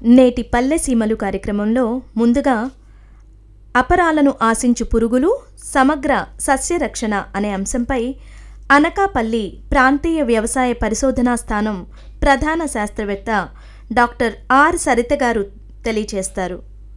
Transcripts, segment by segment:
నేటి పల్లె సీమలు కార్యక్రమంలో ముందుగా అపరాలను ఆశించు పురుగులు సమగ్ర సస్యరక్షణ అనే అంశంపై అనకాపల్లి ప్రాంతీయ వ్యవసాయ పరిశోధనా స్థానం ప్రధాన శాస్త్రవేత్త డాక్టర్ ఆర్ సరిత గారు తెలియచేస్తారు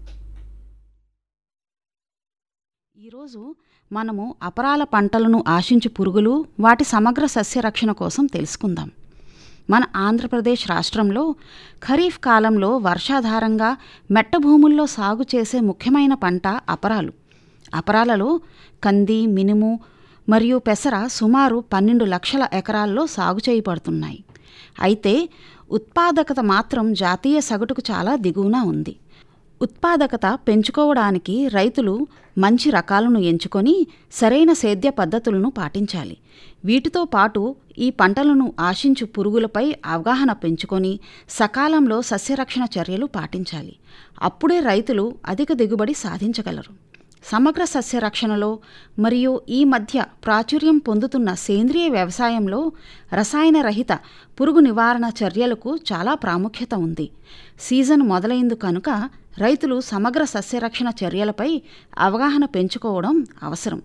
ఈరోజు మనము అపరాల పంటలను ఆశించు పురుగులు వాటి సమగ్ర సస్యరక్షణ కోసం తెలుసుకుందాం మన ఆంధ్రప్రదేశ్ రాష్ట్రంలో ఖరీఫ్ కాలంలో వర్షాధారంగా మెట్ట భూముల్లో సాగు చేసే ముఖ్యమైన పంట అపరాలు అపరాలలో కంది మినుము మరియు పెసర సుమారు పన్నెండు లక్షల ఎకరాల్లో సాగు చేయబడుతున్నాయి అయితే ఉత్పాదకత మాత్రం జాతీయ సగటుకు చాలా దిగువన ఉంది ఉత్పాదకత పెంచుకోవడానికి రైతులు మంచి రకాలను ఎంచుకొని సరైన సేద్య పద్ధతులను పాటించాలి వీటితో పాటు ఈ పంటలను ఆశించు పురుగులపై అవగాహన పెంచుకొని సకాలంలో సస్యరక్షణ చర్యలు పాటించాలి అప్పుడే రైతులు అధిక దిగుబడి సాధించగలరు సమగ్ర సస్యరక్షణలో మరియు ఈ మధ్య ప్రాచుర్యం పొందుతున్న సేంద్రియ వ్యవసాయంలో రసాయన రహిత పురుగు నివారణ చర్యలకు చాలా ప్రాముఖ్యత ఉంది సీజన్ మొదలైంది కనుక రైతులు సమగ్ర సస్యరక్షణ చర్యలపై అవగాహన పెంచుకోవడం అవసరం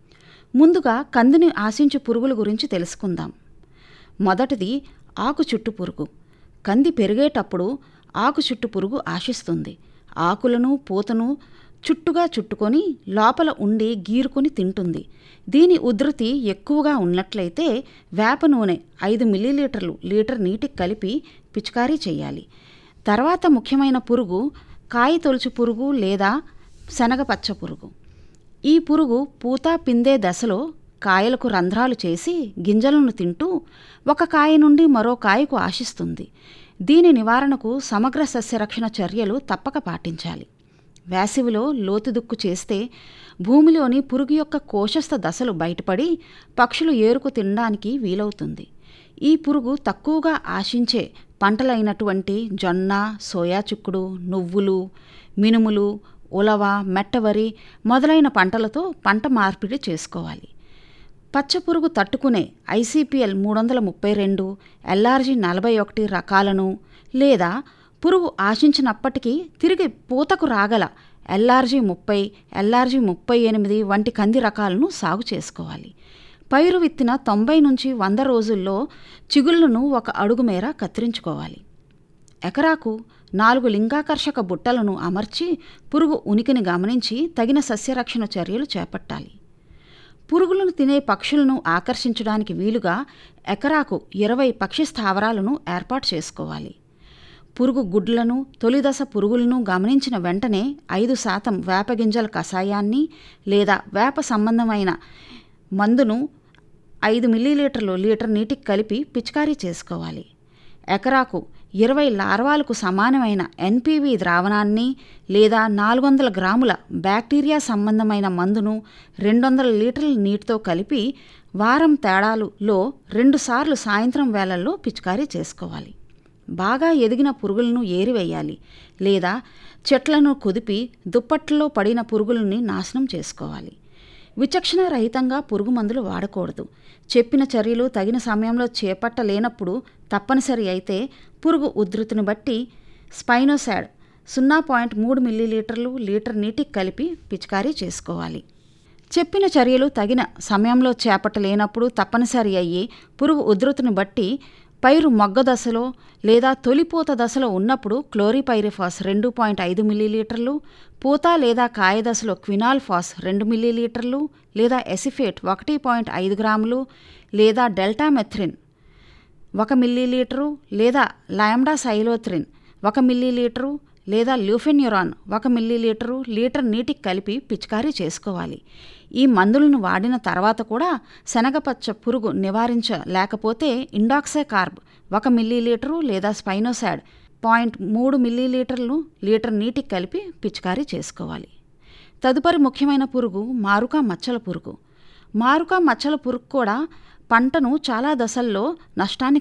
ముందుగా కందిని ఆశించు పురుగుల గురించి తెలుసుకుందాం మొదటిది ఆకు చుట్టు పురుగు కంది పెరిగేటప్పుడు ఆకు చుట్టు పురుగు ఆశిస్తుంది ఆకులను పూతను చుట్టుగా చుట్టుకొని లోపల ఉండి గీరుకొని తింటుంది దీని ఉధృతి ఎక్కువగా ఉన్నట్లయితే వేప నూనె ఐదు మిల్లీలీటర్లు లీటర్ నీటికి కలిపి పిచికారీ చేయాలి తర్వాత ముఖ్యమైన పురుగు కాయ తొలుచు పురుగు లేదా శనగపచ్చ పురుగు ఈ పురుగు పూత పిందే దశలో కాయలకు రంధ్రాలు చేసి గింజలను తింటూ ఒక కాయ నుండి మరో కాయకు ఆశిస్తుంది దీని నివారణకు సమగ్ర సస్యరక్షణ చర్యలు తప్పక పాటించాలి వేసవిలో లోతుదుక్కు చేస్తే భూమిలోని పురుగు యొక్క కోశస్థ దశలు బయటపడి పక్షులు ఏరుకు తినడానికి వీలవుతుంది ఈ పురుగు తక్కువగా ఆశించే పంటలైనటువంటి జొన్న సోయా చిక్కుడు నువ్వులు మినుములు ఉలవ మెట్టవరి మొదలైన పంటలతో పంట మార్పిడి చేసుకోవాలి పచ్చపురుగు తట్టుకునే ఐసీపీఎల్ మూడు వందల ముప్పై రెండు ఎల్ఆర్జీ నలభై ఒకటి రకాలను లేదా పురుగు ఆశించినప్పటికీ తిరిగి పూతకు రాగల ఎల్ఆర్జీ ముప్పై ఎల్ఆర్జీ ముప్పై ఎనిమిది వంటి కంది రకాలను సాగు చేసుకోవాలి పైరు విత్తిన తొంభై నుంచి వంద రోజుల్లో చిగుళ్లను ఒక అడుగు మేర కత్తిరించుకోవాలి ఎకరాకు నాలుగు లింగాకర్షక బుట్టలను అమర్చి పురుగు ఉనికిని గమనించి తగిన సస్యరక్షణ చర్యలు చేపట్టాలి పురుగులను తినే పక్షులను ఆకర్షించడానికి వీలుగా ఎకరాకు ఇరవై పక్షి స్థావరాలను ఏర్పాటు చేసుకోవాలి పురుగు గుడ్లను తొలిదశ పురుగులను గమనించిన వెంటనే ఐదు శాతం వేపగింజల కషాయాన్ని లేదా వేప సంబంధమైన మందును ఐదు మిల్లీలీటర్లు లీటర్ నీటికి కలిపి పిచికారీ చేసుకోవాలి ఎకరాకు ఇరవై లార్వాలకు సమానమైన ఎన్పివి ద్రావణాన్ని లేదా నాలుగు వందల గ్రాముల బ్యాక్టీరియా సంబంధమైన మందును రెండు వందల లీటర్ల నీటితో కలిపి వారం తేడాలులో రెండుసార్లు సాయంత్రం వేళల్లో పిచికారీ చేసుకోవాలి బాగా ఎదిగిన పురుగులను ఏరివేయాలి లేదా చెట్లను కుదిపి దుప్పట్లలో పడిన పురుగులని నాశనం చేసుకోవాలి విచక్షణ రహితంగా పురుగు మందులు వాడకూడదు చెప్పిన చర్యలు తగిన సమయంలో చేపట్టలేనప్పుడు తప్పనిసరి అయితే పురుగు ఉధృతిని బట్టి స్పైనోసాడ్ సున్నా పాయింట్ మూడు మిల్లీలీటర్లు లీటర్ నీటికి కలిపి పిచికారీ చేసుకోవాలి చెప్పిన చర్యలు తగిన సమయంలో చేపట్టలేనప్పుడు తప్పనిసరి అయ్యి పురుగు ఉధృతిని బట్టి పైరు మొగ్గ దశలో లేదా తొలిపూత దశలో ఉన్నప్పుడు క్లోరిపైరిఫాస్ రెండు పాయింట్ ఐదు మిల్లీలీటర్లు పూత లేదా కాయ దశలో క్వినాల్ ఫాస్ రెండు మిల్లీలీటర్లు లేదా ఎసిఫేట్ ఒకటి పాయింట్ ఐదు గ్రాములు లేదా డెల్టామెథ్రిన్ ఒక మిల్లీలీటరు లేదా లామ్డా సైలోథ్రిన్ ఒక మిల్లీలీటరు లేదా ల్యూఫెన్యురాన్ ఒక మిల్లీలీటరు లీటర్ నీటికి కలిపి పిచికారీ చేసుకోవాలి ఈ మందులను వాడిన తర్వాత కూడా శనగపచ్చ పురుగు నివారించలేకపోతే ఇండాక్సే కార్బ్ ఒక మిల్లీలీటరు లేదా స్పైనోసాడ్ పాయింట్ మూడు మిల్లీలీటర్లు లీటర్ నీటికి కలిపి పిచికారీ చేసుకోవాలి తదుపరి ముఖ్యమైన పురుగు మారుకా మచ్చల పురుగు మారుకా మచ్చల పురుగు కూడా పంటను చాలా దశల్లో నష్టాన్ని